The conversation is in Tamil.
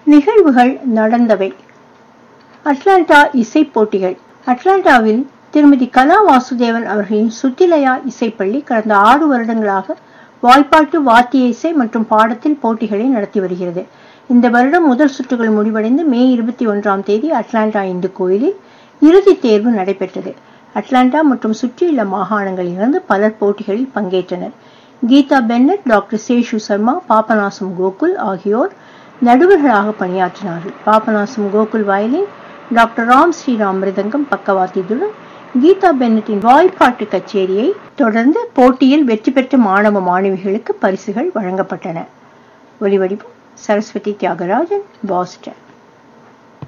நிகழ்வுகள் நடந்தவை அட்லாண்டா இசை போட்டிகள் அட்லாண்டாவில் திருமதி கலா வாசுதேவன் அவர்களின் சுத்திலயா இசைப்பள்ளி கடந்த ஆறு வருடங்களாக வாய்ப்பாட்டு வாத்திய இசை மற்றும் பாடத்தில் போட்டிகளை நடத்தி வருகிறது இந்த வருடம் முதல் சுற்றுகள் முடிவடைந்து மே இருபத்தி ஒன்றாம் தேதி அட்லாண்டா இந்து கோயிலில் இறுதித் தேர்வு நடைபெற்றது அட்லாண்டா மற்றும் சுற்றியுள்ள மாகாணங்களில் இருந்து பலர் போட்டிகளில் பங்கேற்றனர் கீதா பென்னட் டாக்டர் சேஷு சர்மா பாபநாசம் கோகுல் ஆகியோர் நடுவர்களாக பணியாற்றினார்கள் பாபநாசம் கோகுல் வயலின் டாக்டர் ராம் ஸ்ரீராம் மிருதங்கம் பக்கவாத்தியத்துடன் கீதா பென்னட்டின் வாய்ப்பாட்டு கச்சேரியை தொடர்ந்து போட்டியில் வெற்றி பெற்ற மாணவ மாணவிகளுக்கு பரிசுகள் வழங்கப்பட்டன ஒலிவடிவம் சரஸ்வதி தியாகராஜன் பாஸ்டன்